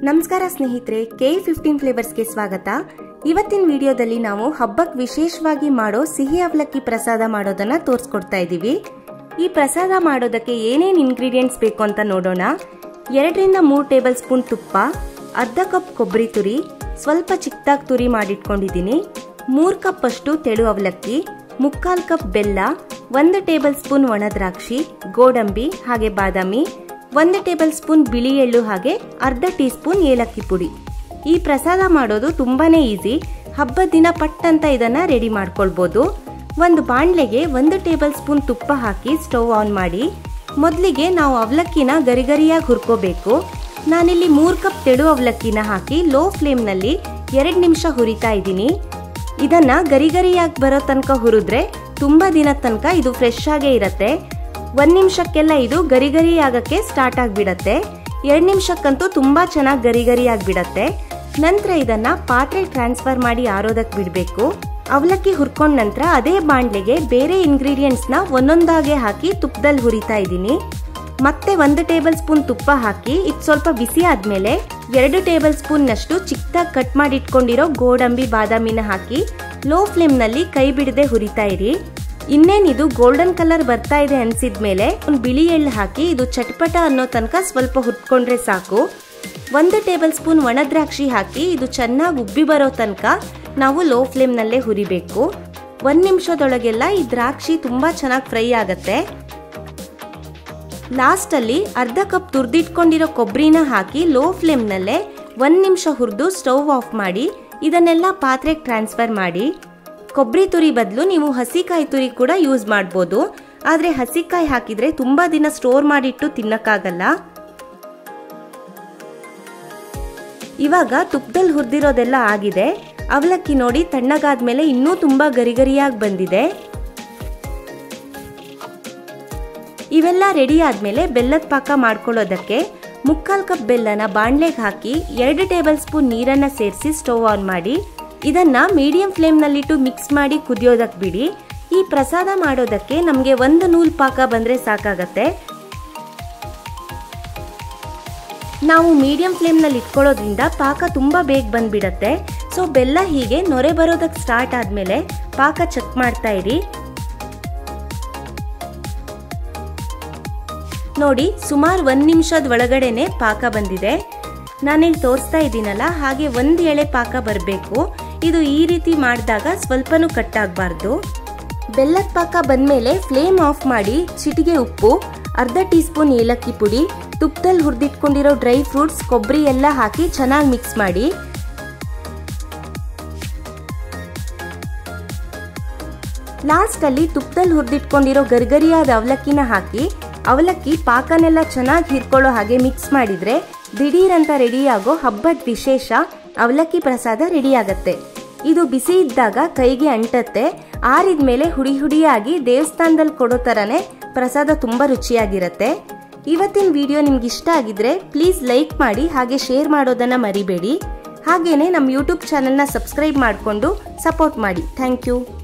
ನಮಸ್ಕಾರ ಸ್ನೇಹಿತರೆ K fifteen ಫ್ಲೇವರ್ಸ್ಗೆ ಸ್ವಾಗತ ಇವತ್ತಿನ ವಿಡಿಯೋದಲ್ಲಿ ನಾವು ಹಬ್ಬಕ್ಕೆ ವಿಶೇಷವಾಗಿ ಮಾಡೋ ಸಿಹಿ ಅವಲಕ್ಕಿ ಪ್ರಸಾದ ಮಾಡೋದನ್ನ ತೋರಿಸ್ಕೊಡ್ತಾ ಇದ್ದೀವಿ ಈ ಪ್ರಸಾದ ಮಾಡೋದಕ್ಕೆ ಏನೇನು ಇಂಗ್ರೀಡಿಯೆಂಟ್ಸ್ ಬೇಕು ಅಂತ ನೋಡೋಣ ಎರಡರಿಂದ ಮೂರು ಟೇಬಲ್ ಸ್ಪೂನ್ ತುಪ್ಪ ಅರ್ಧ ಕಪ್ ಕೊಬ್ಬರಿ ತುರಿ ಸ್ವಲ್ಪ ಚಿಕ್ಕದಾಗಿ ತುರಿ ಮಾಡಿಟ್ಕೊಂಡಿದ್ದೀನಿ ಮೂರು ಕಪ್ ಅಷ್ಟು ತೆಳು ಅವಲಕ್ಕಿ ಮುಕ್ಕಾಲ್ ಕಪ್ ಬೆಲ್ಲ ಒಂದು ಟೇಬಲ್ ಸ್ಪೂನ್ ಒಣ ದ್ರಾಕ್ಷಿ ಗೋಡಂಬಿ ಹಾಗೆ ಬಾದಾಮಿ ಒಂದು ಟೇಬಲ್ ಸ್ಪೂನ್ ಬಿಳಿ ಎಳ್ಳು ಹಾಗೆ ಅರ್ಧ ಟೀ ಸ್ಪೂನ್ ಏಲಕ್ಕಿ ಪುಡಿ ಈ ಪ್ರಸಾದ ಮಾಡೋದು ತುಂಬಾನೇ ಈಸಿ ಹಬ್ಬದ ದಿನ ಪಟ್ ಅಂತ ಇದನ್ನ ರೆಡಿ ಮಾಡ್ಕೊಳ್ಬೋದು ಒಂದು ಬಾಣಲೆಗೆ ಒಂದು ಟೇಬಲ್ ಸ್ಪೂನ್ ತುಪ್ಪ ಹಾಕಿ ಸ್ಟವ್ ಆನ್ ಮಾಡಿ ಮೊದಲಿಗೆ ನಾವು ಅವಲಕ್ಕಿನ ಗರಿಗರಿಯಾಗಿ ಹುರ್ಕೋಬೇಕು ನಾನಿಲ್ಲಿ ಮೂರು ಕಪ್ ತೆಳು ಅವಲಕ್ಕಿನ ಹಾಕಿ ಲೋ ಫ್ಲೇಮ್ನಲ್ಲಿ ಎರಡು ನಿಮಿಷ ಹುರಿತಾ ಇದ್ದೀನಿ ಇದನ್ನ ಗರಿಗರಿಯಾಗಿ ಬರೋ ತನಕ ಹುರಿದ್ರೆ ತುಂಬಾ ದಿನದ ತನಕ ಇದು ಫ್ರೆಶ್ ಆಗೇ ಇರತ್ತೆ ಒಂದ್ ನಿಮಿಷಕ್ಕೆಲ್ಲ ಇದು ಗರಿ ಗರಿ ಆಗಕ್ಕೆ ಸ್ಟಾರ್ಟ್ ಆಗಿಬಿಡತ್ತೆ ಎರಡ್ ನಿಮಿಷಕ್ಕಂತೂ ತುಂಬಾ ಚೆನ್ನಾಗಿ ಗರಿ ಗರಿ ಆಗಿಬಿಡತ್ತೆ ನಂತರ ಇದನ್ನ ಪಾತ್ರೆ ಟ್ರಾನ್ಸ್ಫರ್ ಮಾಡಿ ಆರೋದಕ್ಕೆ ಬಿಡಬೇಕು ಅವಲಕ್ಕಿ ಹುರ್ಕೊಂಡ ನಂತರ ಅದೇ ಬಾಣ್ಲೆಗೆ ಬೇರೆ ಇಂಗ್ರೀಡಿಯೆಂಟ್ಸ್ ನ ಒಂದೊಂದಾಗೆ ಹಾಕಿ ತುಪ್ಪದಲ್ಲಿ ಹುರಿತಾ ಇದ್ದೀನಿ ಮತ್ತೆ ಒಂದು ಟೇಬಲ್ ಸ್ಪೂನ್ ತುಪ್ಪ ಹಾಕಿ ಇದು ಸ್ವಲ್ಪ ಬಿಸಿ ಆದ್ಮೇಲೆ ಎರಡು ಟೇಬಲ್ ಸ್ಪೂನ್ ನಷ್ಟು ಚಿಕ್ಕದಾಗಿ ಕಟ್ ಮಾಡಿ ಇಟ್ಕೊಂಡಿರೋ ಗೋಡಂಬಿ ಬಾದಾಮಿನ ಹಾಕಿ ಲೋ ಫ್ಲೇಮ್ ನಲ್ಲಿ ಕೈ ಬಿಡದೆ ಹುರಿತಾ ಇರಿ ಇನ್ನೇನಿದು ಗೋಲ್ಡನ್ ಕಲರ್ ಬರ್ತಾ ಇದೆ ಅನ್ಸಿದ್ಮೇಲೆ ಒಂದು ಬಿಳಿ ಎಳ್ಳು ಹಾಕಿ ಇದು ಚಟ್ಪಟ ಅನ್ನೋ ತನಕ ಸ್ವಲ್ಪ ಹುರ್ಕೊಂಡ್ರೆ ಸಾಕು ಒಂದು ಟೇಬಲ್ ಸ್ಪೂನ್ ಒಣ ದ್ರಾಕ್ಷಿ ಹಾಕಿ ಇದು ಚೆನ್ನಾಗಿ ಉಬ್ಬಿ ಬರೋ ತನಕ ನಾವು ಲೋ ಫ್ಲೇಮ್ನಲ್ಲೇ ಹುರಿಬೇಕು ಒಂದು ನಿಮಿಷದೊಳಗೆಲ್ಲ ಈ ದ್ರಾಕ್ಷಿ ತುಂಬಾ ಚೆನ್ನಾಗಿ ಫ್ರೈ ಆಗತ್ತೆ ಲಾಸ್ಟಲ್ಲಿ ಅರ್ಧ ಕಪ್ ತುರ್ದಿಟ್ಕೊಂಡಿರೋ ಕೊಬ್ಬರಿನ ಹಾಕಿ ಲೋ ಫ್ಲೇಮ್ನಲ್ಲೇ ಒಂದು ನಿಮಿಷ ಹುರಿದು ಸ್ಟವ್ ಆಫ್ ಮಾಡಿ ಇದನ್ನೆಲ್ಲ ಪಾತ್ರೆಗೆ ಟ್ರಾನ್ಸ್ಫರ್ ಮಾಡಿ ಕೊಬ್ಬರಿ ತುರಿ ಬದಲು ನೀವು ಹಸಿಕಾಯಿ ತುರಿ ಕೂಡ ಯೂಸ್ ಮಾಡ್ಬೋದು ಆದರೆ ಹಸಿಕಾಯಿ ಹಾಕಿದ್ರೆ ತುಂಬ ದಿನ ಸ್ಟೋರ್ ಮಾಡಿಟ್ಟು ತಿನ್ನಕ್ಕಾಗಲ್ಲ ಇವಾಗ ತುಪ್ಪದಲ್ಲಿ ಹುರಿದಿರೋದೆಲ್ಲ ಆಗಿದೆ ಅವಲಕ್ಕಿ ನೋಡಿ ತಣ್ಣಗಾದ್ಮೇಲೆ ಇನ್ನೂ ತುಂಬಾ ಗರಿಗರಿಯಾಗಿ ಬಂದಿದೆ ಇವೆಲ್ಲ ರೆಡಿ ಆದ್ಮೇಲೆ ಬೆಲ್ಲದ ಪಾಕ ಮಾಡ್ಕೊಳ್ಳೋದಕ್ಕೆ ಮುಕ್ಕಾಲ್ ಕಪ್ ಬೆಲ್ಲನ ಬಾಣ್ಲೆಗೆ ಹಾಕಿ ಎರಡು ಟೇಬಲ್ ಸ್ಪೂನ್ ನೀರನ್ನ ಸೇರಿಸಿ ಸ್ಟವ್ ಆನ್ ಮಾಡಿ ಇದನ್ನ ಮೀಡಿಯಂ ಫ್ಲೇಮ್ನಲ್ಲಿಟ್ಟು ಮಿಕ್ಸ್ ಮಾಡಿ ಕುದಿಯೋದಕ್ಕೆ ಬಿಡಿ ಈ ಪ್ರಸಾದ ಮಾಡೋದಕ್ಕೆ ನಮಗೆ ಒಂದು ನೂಲ್ ಪಾಕ ಬಂದ್ರೆ ಸಾಕಾಗತ್ತೆ ನಾವು ಮೀಡಿಯಂ ಫ್ಲೇಮ್ನಲ್ಲಿ ಇಟ್ಕೊಳ್ಳೋದ್ರಿಂದ ಪಾಕ ತುಂಬ ಬೇಗ ಬಂದ್ಬಿಡತ್ತೆ ಸೊ ಬೆಲ್ಲ ಹೀಗೆ ನೊರೆ ಬರೋದಕ್ಕೆ ಸ್ಟಾರ್ಟ್ ಆದಮೇಲೆ ಪಾಕ ಚೆಕ್ ಮಾಡ್ತಾ ಇರಿ ನೋಡಿ ಸುಮಾರು ಒಂದು ನಿಮಿಷದ ಒಳಗಡೆನೆ ಪಾಕ ಬಂದಿದೆ ನಾನಿಲ್ಲಿ ತೋರಿಸ್ತಾ ಇದ್ದೀನಲ್ಲ ಹಾಗೆ ಒಂದು ಎಳೆ ಪಾಕ ಬರಬೇಕು ಇದು ಈ ರೀತಿ ಮಾಡಿದಾಗ ಸ್ವಲ್ಪನೂ ಕಟ್ ಆಗಬಾರ್ದು ಬೆಲ್ಲದ ಪಾಕ ಬಂದಮೇಲೆ ಫ್ಲೇಮ್ ಆಫ್ ಮಾಡಿ ಚಿಟಿಗೆ ಉಪ್ಪು ಅರ್ಧ ಟೀ ಸ್ಪೂನ್ ಏಲಕ್ಕಿ ಪುಡಿ ತುಪ್ಪದಲ್ಲಿ ಹುರಿದಿಟ್ಕೊಂಡಿರೋ ಡ್ರೈ ಫ್ರೂಟ್ಸ್ ಕೊಬ್ಬರಿ ಎಲ್ಲ ಹಾಕಿ ಚೆನ್ನಾಗಿ ಮಿಕ್ಸ್ ಮಾಡಿ ಲಾಸ್ಟಲ್ಲಿ ತುಪ್ಪದಲ್ಲಿ ಹುರಿದಿಟ್ಕೊಂಡಿರೋ ಗರ್ಗರಿಯಾದ ಅವಲಕ್ಕಿನ ಹಾಕಿ ಅವಲಕ್ಕಿ ಪಾಕನೆಲ್ಲ ಚೆನ್ನಾಗಿ ಹಿರ್ಕೊಳ್ಳೋ ಹಾಗೆ ಮಿಕ್ಸ್ ಮಾಡಿದ್ರೆ ದಿಢೀರಂತ ರೆಡಿಯಾಗೋ ಹಬ್ಬದ ವಿಶೇಷ ಅವಲಕ್ಕಿ ಪ್ರಸಾದ ರೆಡಿ ಆಗತ್ತೆ ಇದು ಬಿಸಿ ಇದ್ದಾಗ ಕೈಗೆ ಅಂಟತ್ತೆ ಆರಿದ್ಮೇಲೆ ಹುಡಿ ಹುಡಿಯಾಗಿ ದೇವಸ್ಥಾನದಲ್ಲಿ ಕೊಡೋ ಥರನೇ ಪ್ರಸಾದ ತುಂಬ ರುಚಿಯಾಗಿರುತ್ತೆ ಇವತ್ತಿನ ವಿಡಿಯೋ ನಿಮ್ಗೆ ಇಷ್ಟ ಆಗಿದ್ರೆ ಪ್ಲೀಸ್ ಲೈಕ್ ಮಾಡಿ ಹಾಗೆ ಶೇರ್ ಮಾಡೋದನ್ನ ಮರಿಬೇಡಿ ಹಾಗೇನೆ ನಮ್ಮ ಯೂಟ್ಯೂಬ್ ಚಾನೆಲ್ನ ಸಬ್ಸ್ಕ್ರೈಬ್ ಮಾಡಿಕೊಂಡು ಸಪೋರ್ಟ್ ಮಾಡಿ ಥ್ಯಾಂಕ್ ಯು